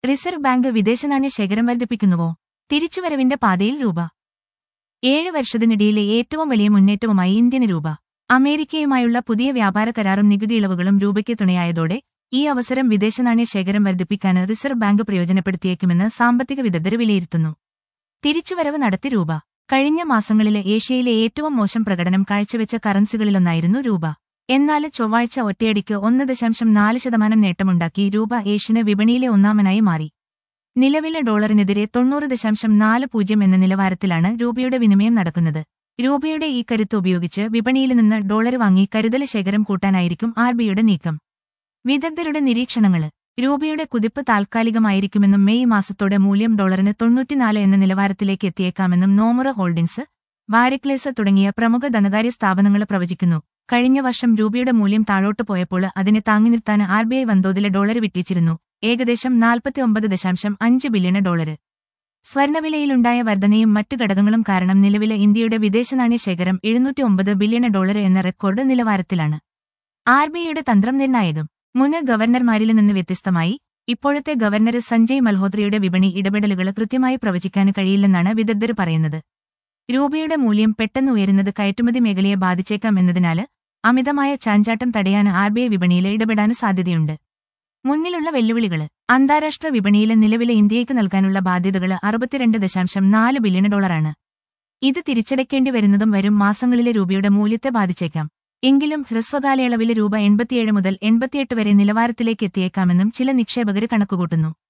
reserve bank വിദേശനാണ്യ ശേഖരം വർദ്ധിപ്പിക്കുന്നുവോ തിരിച്ചുവരവിന്റെ പാതയിൽ രൂപ ഏഴ് വർഷത്തിനിടയിലെ ഏറ്റവും വലിയ മുന്നേറ്റവുമായി ഇന്ത്യന് രൂപ അമേരിക്കയുമായുള്ള പുതിയ വ്യാപാര കരാറും നികുതി ഇളവുകളും രൂപയ്ക്ക് തുണയായതോടെ ഈ അവസരം വിദേശനാണ്യ ശേഖരം വർദ്ധിപ്പിക്കാൻ റിസർവ് ബാങ്ക് പ്രയോജനപ്പെടുത്തിയേക്കുമെന്ന് സാമ്പത്തിക വിദഗ്ധർ വിലയിരുത്തുന്നു തിരിച്ചുവരവ് നടത്തി രൂപ കഴിഞ്ഞ മാസങ്ങളിലെ ഏഷ്യയിലെ ഏറ്റവും മോശം പ്രകടനം കാഴ്ചവെച്ച കറൻസികളിലൊന്നായിരുന്നു രൂപ എന്നാൽ ചൊവ്വാഴ്ച ഒറ്റയടിക്ക് ഒന്ന് ദശാംശം നാല് ശതമാനം നേട്ടമുണ്ടാക്കി രൂപ ഏഷ്യന് വിപണിയിലെ ഒന്നാമനായി മാറി നിലവിലെ ഡോളറിനെതിരെ തൊണ്ണൂറ് ദശാംശം നാല് പൂജ്യം എന്ന നിലവാരത്തിലാണ് രൂപയുടെ വിനിമയം നടക്കുന്നത് രൂപയുടെ ഈ കരുത്ത് ഉപയോഗിച്ച് വിപണിയിൽ നിന്ന് ഡോളർ വാങ്ങി കരുതൽ ശേഖരം കൂട്ടാനായിരിക്കും ആർ ബിയുടെ നീക്കം വിദഗ്ധരുടെ നിരീക്ഷണങ്ങള് രൂപയുടെ കുതിപ്പ് താൽക്കാലികമായിരിക്കുമെന്നും മെയ് മാസത്തോടെ മൂല്യം ഡോളറിന് തൊണ്ണൂറ്റിനാല് എന്ന നിലവാരത്തിലേക്ക് എത്തിയേക്കാമെന്നും നോമുറ ഹോൾഡിംഗ്സ് വാരിക്ലേസ് തുടങ്ങിയ പ്രമുഖ ധനകാര്യ സ്ഥാപനങ്ങൾ പ്രവചിക്കുന്നു കഴിഞ്ഞ വർഷം രൂപയുടെ മൂല്യം താഴോട്ട് പോയപ്പോൾ അതിനെ താങ്ങി നിർത്താൻ ആർ ബി ഐ വൻതോതിലെ ഡോളർ വിട്ടിച്ചിരുന്നു ഏകദേശം നാൽപ്പത്തിയൊമ്പത് ദശാംശം അഞ്ച് ബില്യൺ ഡോളർ സ്വർണവിലയിലുണ്ടായ വർധനയും മറ്റു ഘടകങ്ങളും കാരണം നിലവിലെ ഇന്ത്യയുടെ വിദേശനാണ്യ ശേഖരം എഴുന്നൂറ്റി ഒമ്പത് ബില്യൺ ഡോളർ എന്ന റെക്കോർഡ് നിലവാരത്തിലാണ് ആർ ബി ഐയുടെ തന്ത്രം നിർണായകം മുൻ ഗവർണർമാരിൽ നിന്ന് വ്യത്യസ്തമായി ഇപ്പോഴത്തെ ഗവർണർ സഞ്ജയ് മൽഹോത്രയുടെ വിപണി ഇടപെടലുകൾ കൃത്യമായി പ്രവചിക്കാൻ കഴിയില്ലെന്നാണ് വിദഗ്ധർ പറയുന്നത് രൂപയുടെ മൂല്യം പെട്ടെന്ന് ഉയരുന്നത് കയറ്റുമതി മേഖലയെ ബാധിച്ചേക്കാം എന്നതിനാൽ അമിതമായ ചാഞ്ചാട്ടം തടയാൻ ആർ ബി ഐ വിപണിയിൽ ഇടപെടാൻ സാധ്യതയുണ്ട് മുന്നിലുള്ള വെല്ലുവിളികൾ അന്താരാഷ്ട്ര വിപണിയിൽ നിലവിലെ ഇന്ത്യയ്ക്ക് നൽകാനുള്ള ബാധ്യതകൾ അറുപത്തിരണ്ട് ദശാംശം നാല് ബില്യൺ ഡോളറാണ് ഇത് തിരിച്ചടയ്ക്കേണ്ടി വരുന്നതും വരും മാസങ്ങളിലെ രൂപയുടെ മൂല്യത്തെ ബാധിച്ചേക്കാം എങ്കിലും ഹ്രസ്വകാലയളവിലെ രൂപ എൺപത്തിയേഴ് മുതൽ എൺപത്തിയെട്ട് വരെ നിലവാരത്തിലേക്ക് എത്തിയേക്കാമെന്നും ചില നിക്ഷേപകർ കണക്കുകൂട്ടുന്നു